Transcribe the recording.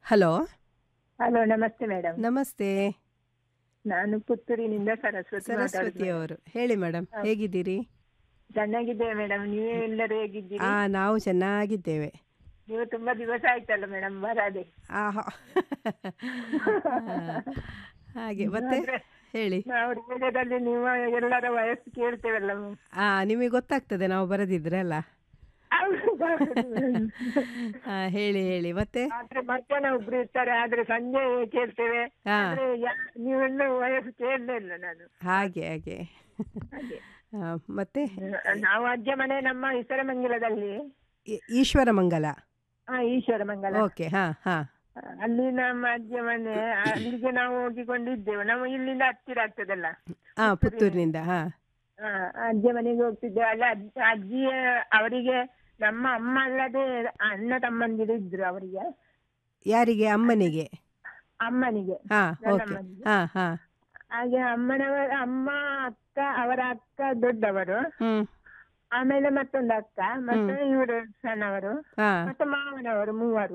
Hello hello ನಮಸ್ತೆ madam ನಮಸ್ತೆ ನಾನು ಪುತ್ತೂರಿನಿಂದ ಸರಸ್ವತಿ ಸರಸ್ವತಿ ಮಾತಾಡುದು ಅವರು ಹೇಳಿ ಮೇಡಮ್ ಹೇಗಿದ್ದೀರಿ ಚೆನ್ನಾಗಿದ್ದೇವೆ ಮೇಡಮ್ ನೀವು ಎಲ್ಲರೂ ಹೇಗಿದ್ದೀರಿ ಆ ನಾವು ಚೆನ್ನಾಗಿದ್ದೇವೆ ನೀವು ತುಂಬಾ ದಿವಸ ಆಯ್ತಲ್ಲ ಮೇಡಮ್ ಬರದೆ ಆಹಾ ಹಾಗೆ ಮತ್ತೆ ಆದ್ರೆ ಹೇಳಿ ನಾವು ರೇಡಿಯೋದಲ್ಲಿ ನೀವು ಎಲ್ಲರ ವಯಸ್ಸು ಕೇಳ್ತೇವಲ್ಲ ಆ ನಿಮಗೆ ಗೊತ್ತಾಗ್ತದೆ ನಾವು ಬರದಿದ್ರೆ ಅಲ್ಲ ಹೌದು, ಹೌದು. ಆ, ಹೇಳಿ ಹೇಳಿ ಮತ್ತೆ ಆದ್ರೆ ಮಧ್ಯಾಹ್ನ ಒಬ್ರು ಇರ್ತಾರೆ ಆದ್ರೆ ಸಂಜೆ ಕೇಳ್ತೇವೆ ಹಾ. ಆದ್ರೆ ಯಾ- ನೀವೆಲ್ಲ ವಯಸ್ಸು ಕೇಳಲೇ ಇಲ್ಲ ನಾನು ಹಾಗೆ ಹಾಗೆ ಹಾಗೆ. ಆ, ಮತ್ತೆ ನಾವು ಅಜ್ಜ ಮನೆ ನಮ್ಮ ಈಶ್ವರಮಂಗಲದಲ್ಲಿ ಈ- ಈಶ್ವರ ಮಂಗಲ ಹಾ ಈಶ್ವರಮಂಗಲ ಓಕೆ ಹಾ ಹಾ ಅಲ್ಲಿ ನಮ್ಮ ಅಜ್ಜ ಮನೆ ಅಲ್ಲಿಗೆ ನಾವು ಹೋಗಿಕೊಂಡಿದ್ದೆವು ನಾವು ಇಲ್ಲಿಂದ ಹತ್ತಿರ ಆಗ್ತದಲ್ಲ ಹಾ ಪುತ್ತೂರಿನಿಂದ ಹಾ ಆ, ಅಜ್ಜ ಮನೆಗೆ ಹೋಗ್ತಿದ್ದೆವು ಅಲ್ಲಿ ಅಜ್ಜ ಅಜ್ಜಿಯ ಅವರಿಗೆ ನಮ್ಮ ಅಮ್ಮ ಅಲ್ಲದೆ ಅಣ್ಣ ತಮ್ಮಂದಿರು ಇದ್ರು ಅವರಿಗೆ ಯಾರಿಗೆ ಅಮ್ಮನಿಗೆ ಅಮ್ಮನಿಗೆ ಹಾ ನನ್ನ ಓಕೆ ಅಮ್ಮನಿಗೆ. ಹಾ ಹಾ ಹಾಗೆ ಅಮ್ಮನವರ ಅಮ್ಮ ಅಕ್ಕ ಅವರ ಅಕ್ಕ ದೊಡ್ಡವರು ಹ್ಮ್ ಆಮೇಲೆ ಮತ್ತೊಂದು ಅಕ್ಕ ಮತ್ತೆ ಇವರು ಸಣ್ಣವರು ಹಾ ಮತ್ತೆ ಮಾವನವರು ಮೂವರು